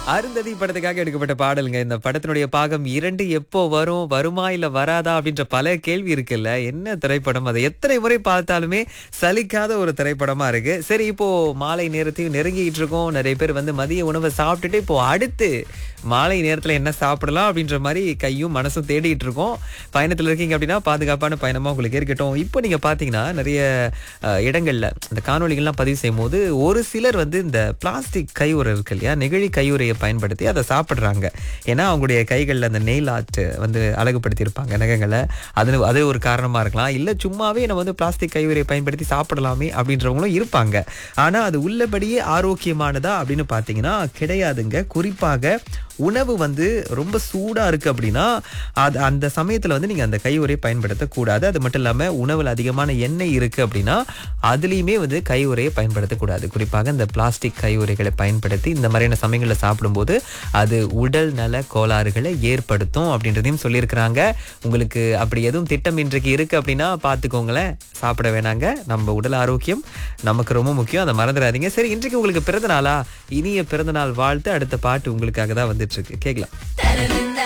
அருந்ததி படத்துக்காக எடுக்கப்பட்ட பாடலுங்க இந்த படத்தினுடைய பாகம் இரண்டு எப்போ வரும் வருமா இல்ல வராதா அப்படின்ற பல கேள்வி இருக்குல்ல என்ன திரைப்படம் அதை எத்தனை முறை பார்த்தாலுமே சலிக்காத ஒரு திரைப்படமா இருக்கு சரி இப்போ மாலை நேரத்தையும் நெருங்கிட்டு இருக்கோம் நிறைய பேர் வந்து மதிய உணவை சாப்பிட்டுட்டு இப்போ அடுத்து மாலை நேரத்துல என்ன சாப்பிடலாம் அப்படின்ற மாதிரி கையும் மனசும் தேடிட்டு இருக்கோம் பயணத்துல இருக்கீங்க அப்படின்னா பாதுகாப்பான பயணமா உங்களுக்கு இருக்கட்டும் இப்போ நீங்க பாத்தீங்கன்னா நிறைய அஹ், இடங்கள்ல இந்த காணொளிகள்லாம் பதிவு செய்யும் போது ஒரு சிலர் வந்து இந்த பிளாஸ்டிக் கையுறை இருக்கு இல்லையா நெகிழி கையுறையை பயன்படுத்தி அதை சாப்பிடுறாங்க ஏன்னா அவங்களுடைய கைகளில் அந்த நெயில் ஆர்ட் வந்து அழகுபடுத்தி இருப்பாங்க நகங்களை அது அது ஒரு காரணமா இருக்கலாம் இல்ல சும்மாவே நம்ம வந்து பிளாஸ்டிக் கையுறையை பயன்படுத்தி சாப்பிடலாமே அப்படின்றவங்களும் இருப்பாங்க ஆனா அது உள்ளபடியே ஆரோக்கியமானதா அப்படின்னு பாத்தீங்கன்னா கிடையாதுங்க குறிப்பாக உணவு வந்து ரொம்ப சூடா இருக்கு அப்படின்னா அது அந்த சமயத்துல வந்து நீங்க அந்த கையுறை பயன்படுத்தக்கூடாது அது மட்டும் இல்லாம உணவுல அதிகமான எண்ணெய் இருக்கு அப்படின்னா அதுலயுமே வந்து கையுறையை பயன்படுத்தக்கூடாது குறிப்பாக இந்த பிளாஸ்டிக் கையுறைகளை பயன்படுத்தி இந்த மாதிரியான சமயங்களில் சாப்பிடும்போது அது உடல் நல கோளாறுகளை ஏற்படுத்தும் அப்படின்றதையும் சொல்லியிருக்கிறாங்க உங்களுக்கு அப்படி எதுவும் திட்டம் இன்றைக்கு இருக்கு அப்படின்னா பார்த்துக்கோங்களேன் சாப்பிட வேணாங்க நம்ம உடல் ஆரோக்கியம் நமக்கு ரொம்ப முக்கியம் அதை மறந்துடாதீங்க சரி இன்றைக்கு உங்களுக்கு பிறந்த நாளா இனிய பிறந்த நாள் வாழ்த்து அடுத்த பாட்டு உங்களுக்காக தான் வந்துட்டு இருக்கு கேட்கலாம்